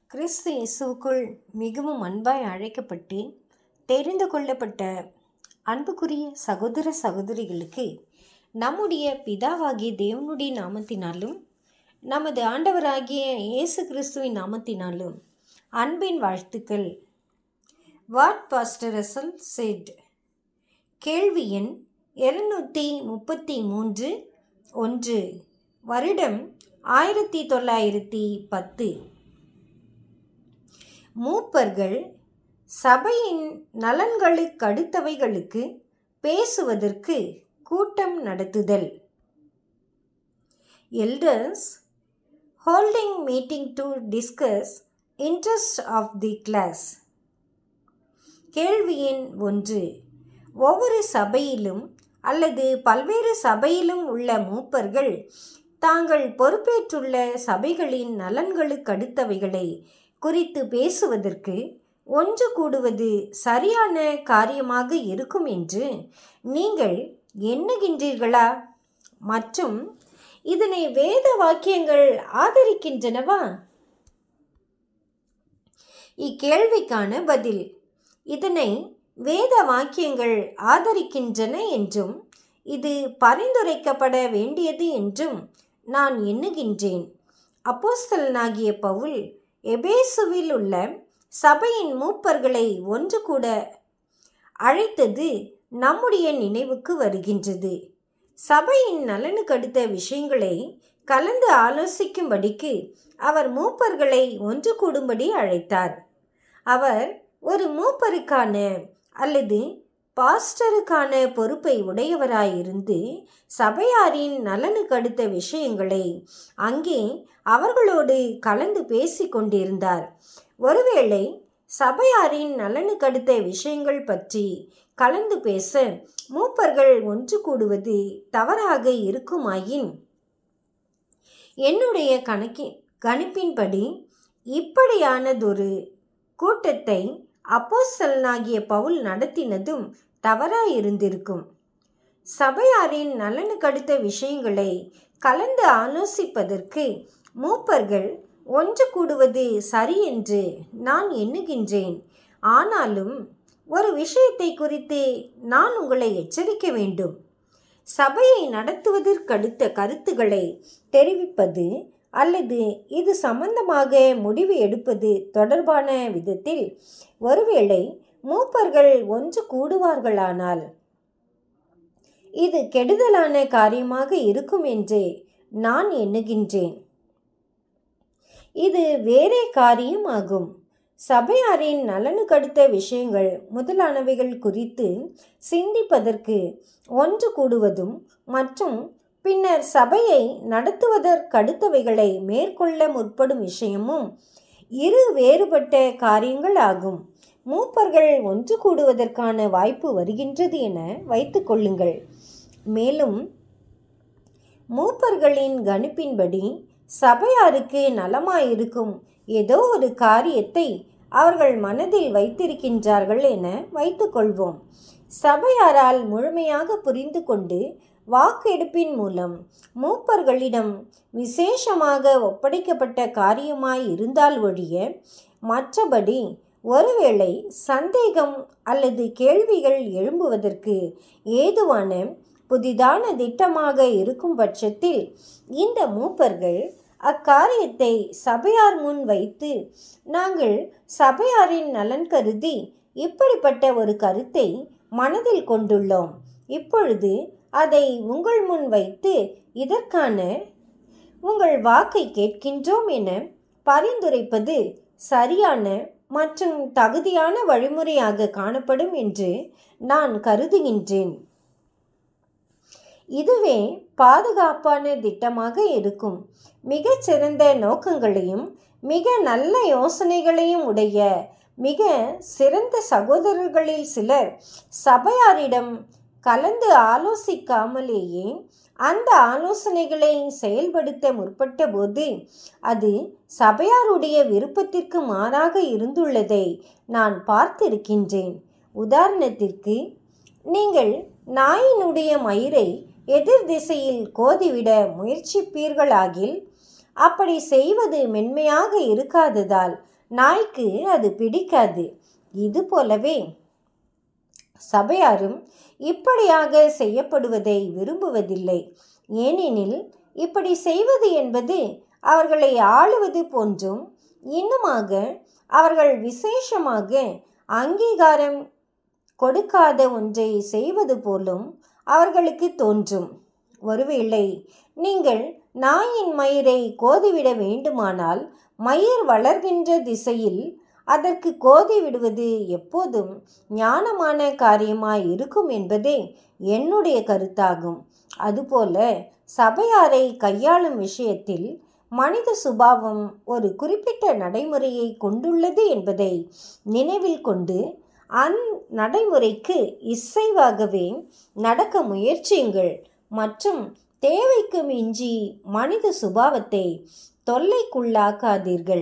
கிறிஸ்து இயேசுவுக்குள் மிகவும் அன்பாய் அழைக்கப்பட்டு தெரிந்து கொள்ளப்பட்ட அன்புக்குரிய சகோதர சகோதரிகளுக்கு நம்முடைய பிதாவாகிய தேவனுடைய நாமத்தினாலும் நமது ஆண்டவராகிய இயேசு கிறிஸ்துவின் நாமத்தினாலும் அன்பின் வாழ்த்துக்கள் வாட் பாஸ்டர் ரசல் செட் கேள்வி எண் இருநூற்றி முப்பத்தி மூன்று ஒன்று வருடம் ஆயிரத்தி தொள்ளாயிரத்தி பத்து மூப்பர்கள் சபையின் நலன்களுக்கு அடுத்தவைகளுக்கு பேசுவதற்கு கூட்டம் நடத்துதல் elders holding meeting to discuss interest of the class கேள்வி எண் ஒன்று ஒவ்வொரு சபையிலும் அல்லது பல்வேறு சபையிலும் உள்ள மூப்பர்கள் தாங்கள் பொறுப்பேற்றுள்ள சபைகளின் நலன்களுக்கு அடுத்தவைகளை குறித்து பேசுவதற்கு ஒன்று கூடுவது சரியான காரியமாக இருக்கும் என்று நீங்கள் எண்ணுகின்றீர்களா மற்றும் இதனை வேத வாக்கியங்கள் ஆதரிக்கின்றனவா இக்கேள்விக்கான பதில் இதனை வேத வாக்கியங்கள் ஆதரிக்கின்றன என்றும் இது பரிந்துரைக்கப்பட வேண்டியது என்றும் நான் எண்ணுகின்றேன் அப்போஸ்தலனாகிய பவுல் எபேசுவில் உள்ள சபையின் மூப்பர்களை ஒன்று கூட அழைத்தது நம்முடைய நினைவுக்கு வருகின்றது சபையின் நலனுக்கு அடுத்த விஷயங்களை கலந்து ஆலோசிக்கும்படிக்கு அவர் மூப்பர்களை ஒன்று கூடும்படி அழைத்தார் அவர் ஒரு மூப்பருக்கான அல்லது பாஸ்டருக்கான பொறுப்பை உடையவராயிருந்து சபையாரின் நலனுக்கு அடுத்த விஷயங்களை அங்கே அவர்களோடு கலந்து பேசி கொண்டிருந்தார் ஒருவேளை சபையாரின் நலனுக்கு அடுத்த விஷயங்கள் பற்றி கலந்து பேச மூப்பர்கள் ஒன்று கூடுவது தவறாக இருக்குமாயின் என்னுடைய கணக்கின் கணிப்பின்படி இப்படியானதொரு கூட்டத்தை அப்போஸ்தலனாகிய பவுல் நடத்தினதும் தவறாயிருந்திருக்கும் சபையாரின் நலனுக்கு அடுத்த விஷயங்களை கலந்து ஆலோசிப்பதற்கு மூப்பர்கள் ஒன்று கூடுவது சரி என்று நான் எண்ணுகின்றேன் ஆனாலும் ஒரு விஷயத்தை குறித்து நான் உங்களை எச்சரிக்க வேண்டும் சபையை நடத்துவதற்கடுத்த கருத்துக்களை தெரிவிப்பது அல்லது இது சம்பந்தமாக முடிவு எடுப்பது தொடர்பான விதத்தில் ஒருவேளை மூப்பர்கள் ஒன்று கூடுவார்களானால் இது கெடுதலான காரியமாக இருக்கும் என்றே நான் எண்ணுகின்றேன் இது வேறே காரியம் ஆகும் சபையாரின் நலனுக்கடுத்த விஷயங்கள் முதலானவைகள் குறித்து சிந்திப்பதற்கு ஒன்று கூடுவதும் மற்றும் பின்னர் சபையை நடத்துவதற்கடுத்தவைகளை மேற்கொள்ள முற்படும் விஷயமும் இரு வேறுபட்ட காரியங்கள் ஆகும் மூப்பர்கள் ஒன்று கூடுவதற்கான வாய்ப்பு வருகின்றது என வைத்து கொள்ளுங்கள் மேலும் மூப்பர்களின் கணிப்பின்படி சபையாருக்கு நலமாயிருக்கும் ஏதோ ஒரு காரியத்தை அவர்கள் மனதில் வைத்திருக்கின்றார்கள் என வைத்துக்கொள்வோம் சபையாரால் முழுமையாக புரிந்து கொண்டு வாக்கெடுப்பின் மூலம் மூப்பர்களிடம் விசேஷமாக ஒப்படைக்கப்பட்ட காரியமாய் இருந்தால் ஒழிய மற்றபடி ஒருவேளை சந்தேகம் அல்லது கேள்விகள் எழும்புவதற்கு ஏதுவான புதிதான திட்டமாக இருக்கும் பட்சத்தில் இந்த மூப்பர்கள் அக்காரியத்தை சபையார் முன் வைத்து நாங்கள் சபையாரின் நலன் கருதி இப்படிப்பட்ட ஒரு கருத்தை மனதில் கொண்டுள்ளோம் இப்பொழுது அதை உங்கள் முன் வைத்து இதற்கான உங்கள் வாக்கை கேட்கின்றோம் என பரிந்துரைப்பது சரியான மற்றும் தகுதியான வழிமுறையாக காணப்படும் என்று நான் கருதுகின்றேன் இதுவே பாதுகாப்பான திட்டமாக இருக்கும் மிகச்சிறந்த நோக்கங்களையும் மிக நல்ல யோசனைகளையும் உடைய மிக சிறந்த சகோதரர்களில் சிலர் சபையாரிடம் கலந்து ஆலோசிக்காமலேயே அந்த ஆலோசனைகளை செயல்படுத்த முற்பட்ட போது அது சபையாருடைய விருப்பத்திற்கு மாறாக இருந்துள்ளதை நான் பார்த்திருக்கின்றேன் உதாரணத்திற்கு நீங்கள் நாயினுடைய மயிரை எதிர் திசையில் கோதிவிட முயற்சிப்பீர்களாகில் அப்படி செய்வது மென்மையாக இருக்காததால் நாய்க்கு அது பிடிக்காது இது போலவே சபையாரும் இப்படியாக செய்யப்படுவதை விரும்புவதில்லை ஏனெனில் இப்படி செய்வது என்பது அவர்களை ஆளுவது போன்றும் இன்னுமாக அவர்கள் விசேஷமாக அங்கீகாரம் கொடுக்காத ஒன்றை செய்வது போலும் அவர்களுக்கு தோன்றும் ஒருவேளை நீங்கள் நாயின் மயிரை கோதிவிட வேண்டுமானால் மயிர் வளர்கின்ற திசையில் அதற்கு கோதி விடுவது எப்போதும் ஞானமான காரியமாய் இருக்கும் என்பதே என்னுடைய கருத்தாகும் அதுபோல சபையாரை கையாளும் விஷயத்தில் மனித சுபாவம் ஒரு குறிப்பிட்ட நடைமுறையை கொண்டுள்ளது என்பதை நினைவில் கொண்டு அந் நடைமுறைக்கு இசைவாகவே நடக்க முயற்சியுங்கள் மற்றும் தேவைக்கு மிஞ்சி மனித சுபாவத்தை தொல்லைக்குள்ளாக்காதீர்கள்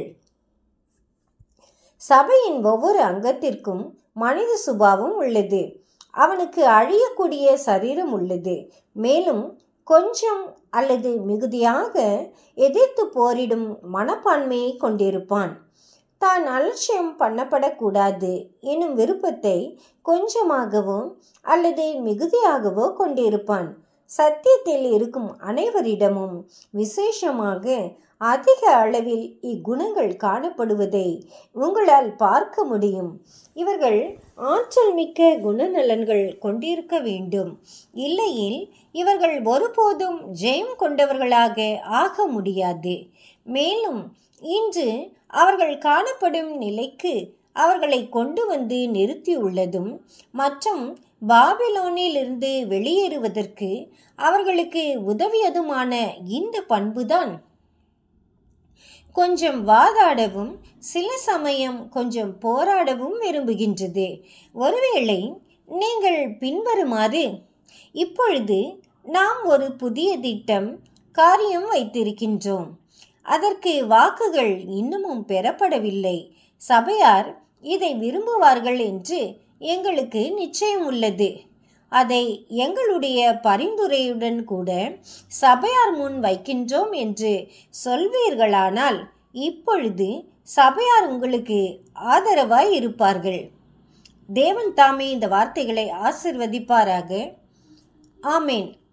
சபையின் ஒவ்வொரு அங்கத்திற்கும் மனித சுபாவம் உள்ளது அவனுக்கு அழியக்கூடிய சரீரம் உள்ளது மேலும் கொஞ்சம் அல்லது மிகுதியாக எதிர்த்து போரிடும் மனப்பான்மையை கொண்டிருப்பான் தான் அலட்சியம் பண்ணப்படக்கூடாது எனும் விருப்பத்தை கொஞ்சமாகவோ அல்லது மிகுதியாகவோ கொண்டிருப்பான் சத்தியத்தில் இருக்கும் அனைவரிடமும் விசேஷமாக அதிக அளவில் இக்குணங்கள் காணப்படுவதை உங்களால் பார்க்க முடியும் இவர்கள் ஆற்றல் மிக்க குணநலன்கள் கொண்டிருக்க வேண்டும் இல்லையில் இவர்கள் ஒருபோதும் ஜெயம் கொண்டவர்களாக ஆக முடியாது மேலும் இன்று அவர்கள் காணப்படும் நிலைக்கு அவர்களை கொண்டு வந்து நிறுத்தியுள்ளதும் மற்றும் பாபிலோனிலிருந்து வெளியேறுவதற்கு அவர்களுக்கு உதவியதுமான இந்த பண்புதான் கொஞ்சம் வாதாடவும் சில சமயம் கொஞ்சம் போராடவும் விரும்புகின்றது ஒருவேளை நீங்கள் பின்வருமாறு இப்பொழுது நாம் ஒரு புதிய திட்டம் காரியம் வைத்திருக்கின்றோம் அதற்கு வாக்குகள் இன்னமும் பெறப்படவில்லை சபையார் இதை விரும்புவார்கள் என்று எங்களுக்கு நிச்சயம் உள்ளது அதை எங்களுடைய பரிந்துரையுடன் கூட சபையார் முன் வைக்கின்றோம் என்று சொல்வீர்களானால் இப்பொழுது சபையார் உங்களுக்கு ஆதரவாய் இருப்பார்கள் தேவன் தாமே இந்த வார்த்தைகளை ஆசிர்வதிப்பாராக ஆமேன்